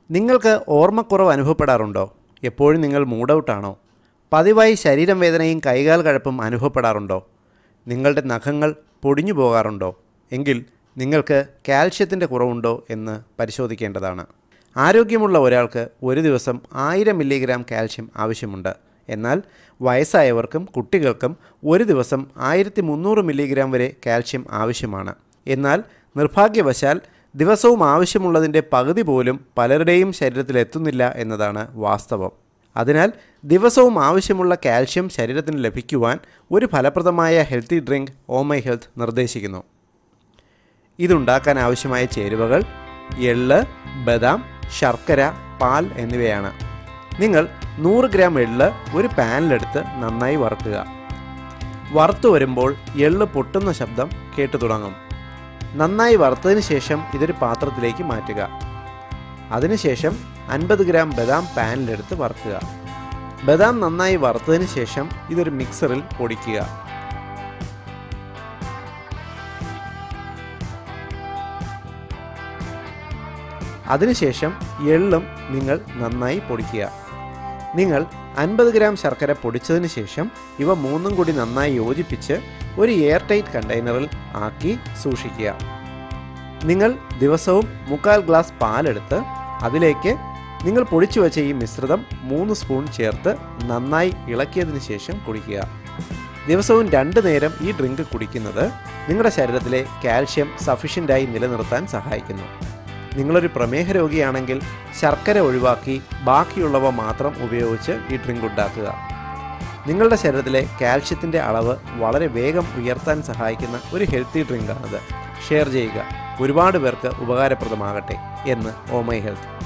നിങ്ങൾക്ക് ഓർമ്മക്കുറവ് അനുഭവപ്പെടാറുണ്ടോ എപ്പോഴും നിങ്ങൾ മൂഡ് ഔട്ടാണോ പതിവായി ശരീരം വേദനയും കൈകാൽ കഴപ്പും അനുഭവപ്പെടാറുണ്ടോ നിങ്ങളുടെ നഖങ്ങൾ പൊടിഞ്ഞു പോകാറുണ്ടോ എങ്കിൽ നിങ്ങൾക്ക് കാൽഷ്യത്തിൻ്റെ കുറവുണ്ടോ എന്ന് പരിശോധിക്കേണ്ടതാണ് ആരോഗ്യമുള്ള ഒരാൾക്ക് ഒരു ദിവസം ആയിരം മില്ലിഗ്രാം കാൽഷ്യം ആവശ്യമുണ്ട് എന്നാൽ വയസ്സായവർക്കും കുട്ടികൾക്കും ഒരു ദിവസം ആയിരത്തി മുന്നൂറ് മില്ലിഗ്രാം വരെ കാൽഷ്യം ആവശ്യമാണ് എന്നാൽ നിർഭാഗ്യവശാൽ ദിവസവും ആവശ്യമുള്ളതിൻ്റെ പകുതി പോലും പലരുടെയും ശരീരത്തിൽ എത്തുന്നില്ല എന്നതാണ് വാസ്തവം അതിനാൽ ദിവസവും ആവശ്യമുള്ള കാൽഷ്യം ശരീരത്തിന് ലഭിക്കുവാൻ ഒരു ഫലപ്രദമായ ഹെൽത്തി ഡ്രിങ്ക് ഓമൈ ഹെൽത്ത് നിർദ്ദേശിക്കുന്നു ഇതുണ്ടാക്കാൻ ആവശ്യമായ ചേരുവകൾ എള്ള് ബദാം ശർക്കര പാൽ എന്നിവയാണ് നിങ്ങൾ നൂറ് ഗ്രാം എള്ള് ഒരു പാനിലെടുത്ത് നന്നായി വറുക്കുക വറുത്തു വരുമ്പോൾ എള്ള് പൊട്ടുന്ന ശബ്ദം കേട്ടു തുടങ്ങും നന്നായി വറുത്തതിന് ശേഷം ഇതൊരു പാത്രത്തിലേക്ക് മാറ്റുക അതിനുശേഷം അൻപത് ഗ്രാം ബദാം പാനിലെടുത്ത് വറുക്കുക ബദാം നന്നായി വറുത്തതിന് ശേഷം ഇതൊരു മിക്സറിൽ പൊടിക്കുക അതിനുശേഷം എള്ളും നിങ്ങൾ നന്നായി പൊടിക്കുക നിങ്ങൾ അൻപത് ഗ്രാം ശർക്കര പൊടിച്ചതിന് ശേഷം ഇവ മൂന്നും കൂടി നന്നായി യോജിപ്പിച്ച് ഒരു എയർ ടൈറ്റ് കണ്ടെയ്നറിൽ ആക്കി സൂക്ഷിക്കുക നിങ്ങൾ ദിവസവും മുക്കാൽ ഗ്ലാസ് പാലെടുത്ത് അതിലേക്ക് നിങ്ങൾ പൊടിച്ചു വച്ച ഈ മിശ്രിതം മൂന്ന് സ്പൂൺ ചേർത്ത് നന്നായി ഇളക്കിയതിന് ശേഷം കുടിക്കുക ദിവസവും രണ്ട് നേരം ഈ ഡ്രിങ്ക് കുടിക്കുന്നത് നിങ്ങളുടെ ശരീരത്തിലെ കാൽഷ്യം സഫീഷ്യൻ്റായി നിലനിർത്താൻ സഹായിക്കുന്നു നിങ്ങളൊരു പ്രമേഹ രോഗിയാണെങ്കിൽ ശർക്കര ഒഴിവാക്കി ബാക്കിയുള്ളവ മാത്രം ഉപയോഗിച്ച് ഈ ഡ്രിങ്ക് ഉണ്ടാക്കുക നിങ്ങളുടെ ശരീരത്തിലെ കാൽഷ്യത്തിൻ്റെ അളവ് വളരെ വേഗം ഉയർത്താൻ സഹായിക്കുന്ന ഒരു ഹെൽത്തി ഡ്രിങ്കാണിത് ഷെയർ ചെയ്യുക ഒരുപാട് പേർക്ക് ഉപകാരപ്രദമാകട്ടെ എന്ന് ഓമൈ ഹെൽത്ത്